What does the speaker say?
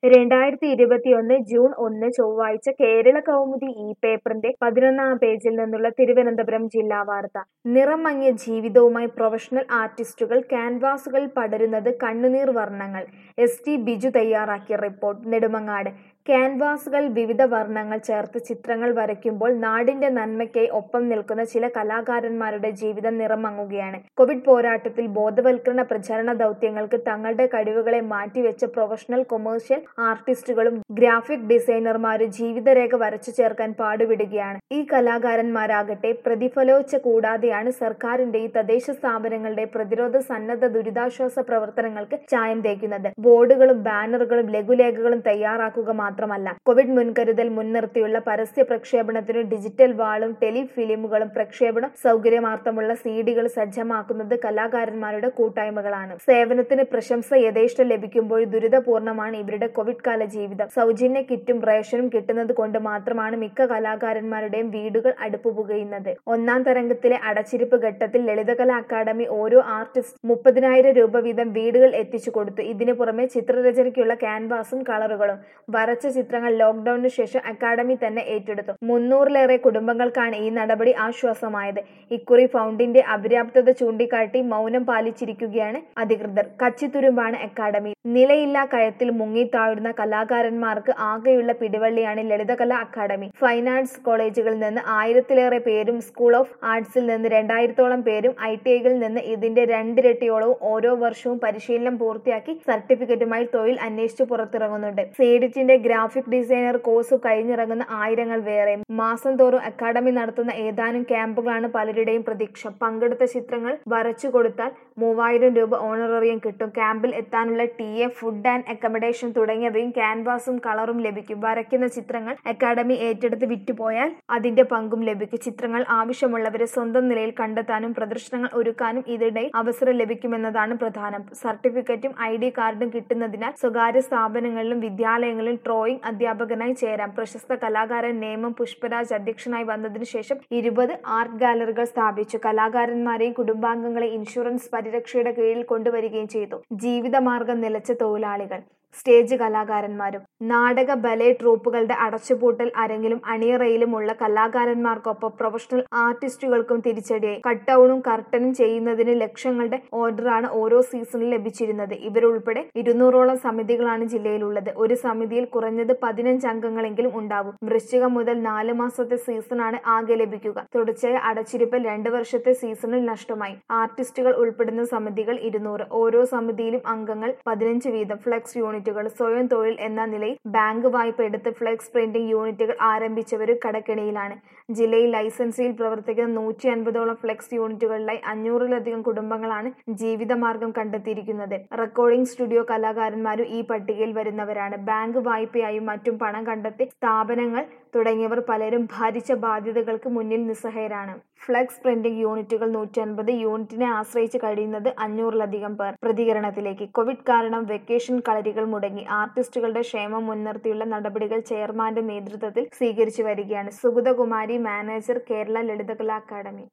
രണ്ടായിരത്തി ഇരുപത്തിയൊന്ന് ജൂൺ ഒന്ന് ചൊവ്വാഴ്ച കേരള കൗമുദി ഈ പേപ്പറിന്റെ പതിനൊന്നാം പേജിൽ നിന്നുള്ള തിരുവനന്തപുരം ജില്ലാ വാർത്ത നിറം മങ്ങിയ ജീവിതവുമായി പ്രൊഫഷണൽ ആർട്ടിസ്റ്റുകൾ ക്യാൻവാസുകളിൽ പടരുന്നത് കണ്ണുനീർ വർണ്ണങ്ങൾ എസ് ടി ബിജു തയ്യാറാക്കിയ റിപ്പോർട്ട് നെടുമങ്ങാട് ക്യാൻവാസുകൾ വിവിധ വർണ്ണങ്ങൾ ചേർത്ത് ചിത്രങ്ങൾ വരയ്ക്കുമ്പോൾ നാടിന്റെ നന്മയ്ക്കായി ഒപ്പം നിൽക്കുന്ന ചില കലാകാരന്മാരുടെ ജീവിതം നിറമങ്ങുകയാണ് കോവിഡ് പോരാട്ടത്തിൽ ബോധവൽക്കരണ പ്രചാരണ ദൗത്യങ്ങൾക്ക് തങ്ങളുടെ കഴിവുകളെ മാറ്റിവെച്ച പ്രൊഫഷണൽ കൊമേഴ്ഷ്യൽ ആർട്ടിസ്റ്റുകളും ഗ്രാഫിക് ഡിസൈനർമാരും ജീവിതരേഖ വരച്ചു ചേർക്കാൻ പാടുപെടുകയാണ് ഈ കലാകാരന്മാരാകട്ടെ പ്രതിഫലോച്ച കൂടാതെയാണ് സർക്കാരിന്റെയും തദ്ദേശ സ്ഥാപനങ്ങളുടെ പ്രതിരോധ സന്നദ്ധ ദുരിതാശ്വാസ പ്രവർത്തനങ്ങൾക്ക് ചായം തേക്കുന്നത് ബോർഡുകളും ബാനറുകളും ലഘുലേഖകളും തയ്യാറാക്കുക മാത്രമല്ല കോവിഡ് മുൻകരുതൽ മുൻനിർത്തിയുള്ള പരസ്യ പ്രക്ഷേപണത്തിന് ഡിജിറ്റൽ വാളും ടെലിഫിലിമുകളും പ്രക്ഷേപണം സൗകര്യമാർത്ഥമുള്ള സീഡികൾ സജ്ജമാക്കുന്നത് കലാകാരന്മാരുടെ കൂട്ടായ്മകളാണ് സേവനത്തിന് പ്രശംസ യഥേഷ്ടം ലഭിക്കുമ്പോൾ ദുരിതപൂർണമാണ് ഇവരുടെ കോവിഡ് കാല ജീവിതം സൗജന്യ കിറ്റും റേഷനും കിട്ടുന്നത് കൊണ്ട് മാത്രമാണ് മിക്ക കലാകാരന്മാരുടെയും വീടുകൾ അടുപ്പ് പുകയുന്നത് ഒന്നാം തരംഗത്തിലെ അടച്ചിരിപ്പ് ഘട്ടത്തിൽ ലളിതകലാ അക്കാദമി ഓരോ ആർട്ടിസ്റ്റ് മുപ്പതിനായിരം രൂപ വീതം വീടുകൾ എത്തിച്ചു കൊടുത്തു ഇതിനു പുറമെ ചിത്രരചനയ്ക്കുള്ള ക്യാൻവാസും കളറുകളും വരച്ച ചിത്രങ്ങൾ ലോക്ഡൌണിന് ശേഷം അക്കാദമി തന്നെ ഏറ്റെടുത്തു മുന്നൂറിലേറെ കുടുംബങ്ങൾക്കാണ് ഈ നടപടി ആശ്വാസമായത് ഇക്കുറി ഫൗണ്ടിന്റെ അപര്യാപ്തത ചൂണ്ടിക്കാട്ടി മൗനം പാലിച്ചിരിക്കുകയാണ് അധികൃതർ കച്ചിത്തുരുമ്പാണ് അക്കാദമി നിലയില്ലാ കയത്തിൽ മുങ്ങിത്താഴുന്ന കലാകാരന്മാർക്ക് ആകെയുള്ള പിടിവള്ളിയാണ് ലളിതകലാ അക്കാദമി ഫൈൻ ആർട്സ് കോളേജുകളിൽ നിന്ന് ആയിരത്തിലേറെ പേരും സ്കൂൾ ഓഫ് ആർട്സിൽ നിന്ന് രണ്ടായിരത്തോളം പേരും ഐ ടി ഐകളിൽ നിന്ന് ഇതിന്റെ രണ്ടിരട്ടിയോളവും ഓരോ വർഷവും പരിശീലനം പൂർത്തിയാക്കി സർട്ടിഫിക്കറ്റുമായി തൊഴിൽ അന്വേഷിച്ചു പുറത്തിറങ്ങുന്നുണ്ട് സേഡിറ്റിന്റെ ഗ്രാഫിക് ഡിസൈനർ കോഴ്സ് കഴിഞ്ഞിറങ്ങുന്ന ആയിരങ്ങൾ വേറെ മാസം തോറും അക്കാദമി നടത്തുന്ന ഏതാനും ക്യാമ്പുകളാണ് പലരുടെയും പ്രതീക്ഷ പങ്കെടുത്ത ചിത്രങ്ങൾ വരച്ചു കൊടുത്താൽ മൂവായിരം രൂപ ഓണററിയം കിട്ടും ക്യാമ്പിൽ എത്താനുള്ള T A food and accommodation തുടങ്ങിയവയും ക്യാൻവാസും കളറും ലഭിക്കും വരയ്ക്കുന്ന ചിത്രങ്ങൾ അക്കാദമി ഏറ്റെടുത്ത് വിറ്റുപോയാൽ അതിന്റെ പങ്കും ലഭിക്കും ചിത്രങ്ങൾ ആവശ്യമുള്ളവരെ സ്വന്തം നിലയിൽ കണ്ടെത്താനും പ്രദർശനങ്ങൾ ഒരുക്കാനും ഇതിടെ അവസരം ലഭിക്കുമെന്നതാണ് പ്രധാനം സർട്ടിഫിക്കറ്റും ഐ ഡി കാർഡും കിട്ടുന്നതിനാൽ സ്വകാര്യ സ്ഥാപനങ്ങളിലും വിദ്യാലയങ്ങളിലും ഡ്രോയിങ് അധ്യാപകനായി ചേരാം പ്രശസ്ത കലാകാരൻ നേമം പുഷ്പരാജ് അധ്യക്ഷനായി വന്നതിനു ശേഷം ഇരുപത് ആർട്ട് ഗാലറികൾ സ്ഥാപിച്ചു കലാകാരന്മാരെയും കുടുംബാംഗങ്ങളെ ഇൻഷുറൻസ് പരിരക്ഷയുടെ കീഴിൽ കൊണ്ടുവരികയും ചെയ്തു ജീവിതമാർഗം നിലച്ച തൊഴിലാളികൾ സ്റ്റേജ് കലാകാരന്മാരും നാടക ബലെ ട്രൂപ്പുകളുടെ അടച്ചുപൂട്ടൽ അരങ്ങിലും അണിയറയിലുമുള്ള കലാകാരന്മാർക്കൊപ്പം പ്രൊഫഷണൽ ആർട്ടിസ്റ്റുകൾക്കും തിരിച്ചടിയായി കട്ടൗണും കർട്ടനും ചെയ്യുന്നതിന് ലക്ഷങ്ങളുടെ ഓർഡറാണ് ഓരോ സീസണിൽ ലഭിച്ചിരുന്നത് ഇവരുൾപ്പെടെ ഇരുന്നൂറോളം സമിതികളാണ് ജില്ലയിലുള്ളത് ഒരു സമിതിയിൽ കുറഞ്ഞത് പതിനഞ്ച് അംഗങ്ങളെങ്കിലും ഉണ്ടാവും വൃശ്ചികം മുതൽ നാല് മാസത്തെ സീസണാണ് ആകെ ലഭിക്കുക തുടർച്ചയായ അടച്ചിരിപ്പിൽ രണ്ട് വർഷത്തെ സീസണിൽ നഷ്ടമായി ആർട്ടിസ്റ്റുകൾ ഉൾപ്പെടുന്ന സമിതികൾ ഇരുന്നൂറ് ഓരോ സമിതിയിലും അംഗങ്ങൾ പതിനഞ്ച് വീതം ഫ്ലെക്സ് യൂണിറ്റുകൾ സ്വയം തൊഴിൽ എന്ന നിലയിൽ ബാങ്ക് വായ്പ എടുത്ത് ഫ്ലെക്സ് പ്രിന്റിംഗ് യൂണിറ്റുകൾ ആരംഭിച്ചവരും കടക്കെണിയിലാണ് ജില്ലയിൽ ലൈസൻസിൽ പ്രവർത്തിക്കുന്ന നൂറ്റി അൻപതോളം ഫ്ലെക്സ് യൂണിറ്റുകളിലായി അഞ്ഞൂറിലധികം കുടുംബങ്ങളാണ് ജീവിതമാർഗം കണ്ടെത്തിയിരിക്കുന്നത് റെക്കോർഡിംഗ് സ്റ്റുഡിയോ കലാകാരന്മാരും ഈ പട്ടികയിൽ വരുന്നവരാണ് ബാങ്ക് വായ്പയായും മറ്റും പണം കണ്ടെത്തി സ്ഥാപനങ്ങൾ തുടങ്ങിയവർ പലരും ഭാരിച്ച ബാധ്യതകൾക്ക് മുന്നിൽ നിസ്സഹായരാണ് ഫ്ലെക്സ് പ്രിന്റിംഗ് യൂണിറ്റുകൾ നൂറ്റി അൻപത് യൂണിറ്റിനെ ആശ്രയിച്ച് കഴിയുന്നത് അഞ്ഞൂറിലധികം പേർ പ്രതികരണത്തിലേക്ക് കോവിഡ് കാരണം വെക്കേഷൻ കളരികൾ മുടങ്ങി ആർട്ടിസ്റ്റുകളുടെ ക്ഷേമം മുൻനിർത്തിയുള്ള നടപടികൾ ചെയർമാന്റെ നേതൃത്വത്തിൽ സ്വീകരിച്ചു വരികയാണ് സുഗതകുമാരി മാനേജർ കേരള ലളിതകലാ അക്കാദമി